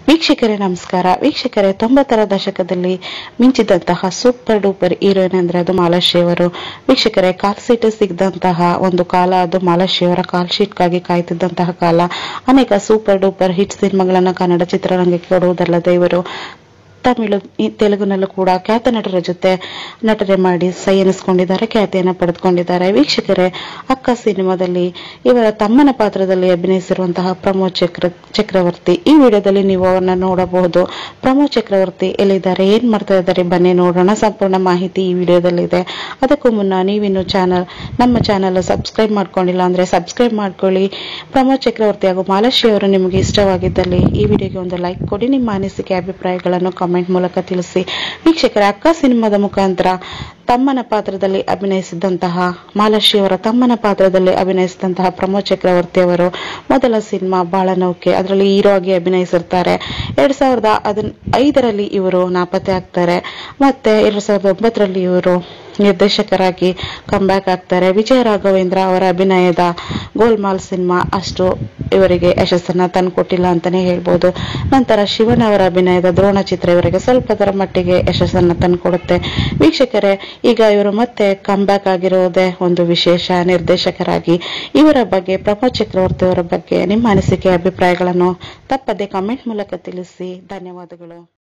ವೀಕ್ಷಕರೇ ನಮಸ್ಕಾರ ವೀಕ್ಷಕರೇ ತೊಂಬತ್ತರ ದಶಕದಲ್ಲಿ ಮಿಂಚಿದಂತಹ ಸೂಪರ್ ಡೂಪರ್ ಹೀರೋಯಿನ್ ಅಂದ್ರೆ ಅದು ಮಾಲಾಶ್ರೀ ಅವರು ವೀಕ್ಷಕರೇ ಕಾಲ್ ಸೀಟ್ ಸಿಗದಂತಹ ಒಂದು ಕಾಲ ಅದು ಮಾಲಾಶ್ರೀ ಅವರ ಕಾಲ್ ಶೀಟ್ಗಾಗಿ ಕಾಯ್ತಿದ್ದಂತಹ ಕಾಲ ಅನೇಕ ಸೂಪರ್ ಡೂಪರ್ ಹಿಟ್ ಸಿನಿಮಾಗಳನ್ನ ಕನ್ನಡ ಚಿತ್ರರಂಗಕ್ಕೆ ಕೊಡುವುದಲ್ಲದೆ ಇವರು ತಮಿಳು ಈ ತೆಲುಗಿನಲ್ಲೂ ಕೂಡ ಖ್ಯಾತ ನಟರ ಜೊತೆ ನಟನೆ ಮಾಡಿ ಸೈ ಎನಿಸ್ಕೊಂಡಿದ್ದಾರೆ ಖ್ಯಾತಿಯನ್ನು ಪಡೆದುಕೊಂಡಿದ್ದಾರೆ ವೀಕ್ಷಕರೇ ಅಕ್ಕ ಸಿನಿಮಾದಲ್ಲಿ ಇವರ ತಮ್ಮನ ಪಾತ್ರದಲ್ಲಿ ಅಭಿನಯಿಸಿರುವಂತಹ ಪ್ರಮೋದ್ ಚಕ್ರ ಚಕ್ರವರ್ತಿ ಈ ವಿಡಿಯೋದಲ್ಲಿ ನೀವು ಅವರನ್ನ ನೋಡಬಹುದು ಪ್ರಮೋದ್ ಚಕ್ರವರ್ತಿ ಎಲ್ಲಿದ್ದಾರೆ ಏನ್ ಮಾಡ್ತಾ ಇದ್ದಾರೆ ಬನ್ನಿ ನೋಡೋಣ ಸಂಪೂರ್ಣ ಮಾಹಿತಿ ಈ ವಿಡಿಯೋದಲ್ಲಿದೆ ಅದಕ್ಕೂ ಮುನ್ನ ನೀವಿನ್ನು ಚಾನಲ್ ನಮ್ಮ ಚಾನಲ್ ಸಬ್ಸ್ಕ್ರೈಬ್ ಮಾಡ್ಕೊಂಡಿಲ್ಲ ಅಂದ್ರೆ ಸಬ್ಸ್ಕ್ರೈಬ್ ಮಾಡ್ಕೊಳ್ಳಿ ಪ್ರಮೋದ್ ಚಕ್ರವರ್ತಿ ಹಾಗೂ ಮಾಲಾಶ್ರೀ ಅವರು ನಿಮಗೆ ಇಷ್ಟವಾಗಿದ್ದಲ್ಲಿ ಈ ವಿಡಿಯೋಗೆ ಒಂದು ಲೈಕ್ ಕೊಡಿ ನಿಮ್ಮ ಅನಿಸಿಕೆ ಅಭಿಪ್ರಾಯಗಳನ್ನು ಕಾಮೆಂಟ್ ಮೂಲಕ ತಿಳಿಸಿ ವೀಕ್ಷಕರ ಅಕ್ಕ ಸಿನಿಮಾದ ಮುಖಾಂತರ ತಮ್ಮನ ಪಾತ್ರದಲ್ಲಿ ಅಭಿನಯಿಸಿದಂತಹ ಮಾಲಾಶ್ರೀ ಅವರ ತಮ್ಮನ ಪಾತ್ರದಲ್ಲಿ ಅಭಿನಯಿಸಿದಂತಹ ಪ್ರಮೋದ್ ಚಕ್ರವರ್ತಿ ಅವರು ಮೊದಲ ಸಿನಿಮಾ ಬಾಳನೌಕೆ ಅದರಲ್ಲಿ ಹೀರೋ ಆಗಿ ಅಭಿನಯಿಸಿರ್ತಾರೆ ಎರಡ್ ಸಾವಿರದ ಹದಿನ ಐದರಲ್ಲಿ ಇವರು ನಾಪತ್ತೆ ಆಗ್ತಾರೆ ಮತ್ತೆ ಎರಡ್ ಸಾವಿರದ ಒಂಬತ್ತರಲ್ಲಿ ಇವರು ನಿರ್ದೇಶಕರಾಗಿ ಕಂಬ್ಯಾಕ್ ಆಗ್ತಾರೆ ವಿಜಯ ರಾಘವೇಂದ್ರ ಅವರ ಅಭಿನಯದ ಗೋಲ್ಮಾಲ್ ಸಿನಿಮಾ ಅಷ್ಟು ಇವರಿಗೆ ಯಶಸ್ಸನ್ನ ತಂದುಕೊಟ್ಟಿಲ್ಲ ಅಂತಾನೆ ಹೇಳ್ಬೋದು ನಂತರ ಶಿವನ್ ಅವರ ಅಭಿನಯದ ದ್ರೋಣ ಚಿತ್ರ ಇವರಿಗೆ ಸ್ವಲ್ಪದರ ಮಟ್ಟಿಗೆ ಯಶಸ್ಸನ್ನ ತಂದುಕೊಡುತ್ತೆ ವೀಕ್ಷಕರೇ ಈಗ ಇವರು ಮತ್ತೆ ಕಂಬ್ಯಾಕ್ ಆಗಿರುವುದೇ ಒಂದು ವಿಶೇಷ ನಿರ್ದೇಶಕರಾಗಿ ಇವರ ಬಗ್ಗೆ ಪ್ರಮೋದ್ ಚಕ್ರವರ್ತಿ ಅವರ ಬಗ್ಗೆ ನಿಮ್ಮ ಅನಿಸಿಕೆ ಅಭಿಪ್ರಾಯಗಳನ್ನು ತಪ್ಪದೆ ಕಮೆಂಟ್ ಮೂಲಕ ತಿಳಿಸಿ ಧನ್ಯವಾದಗಳು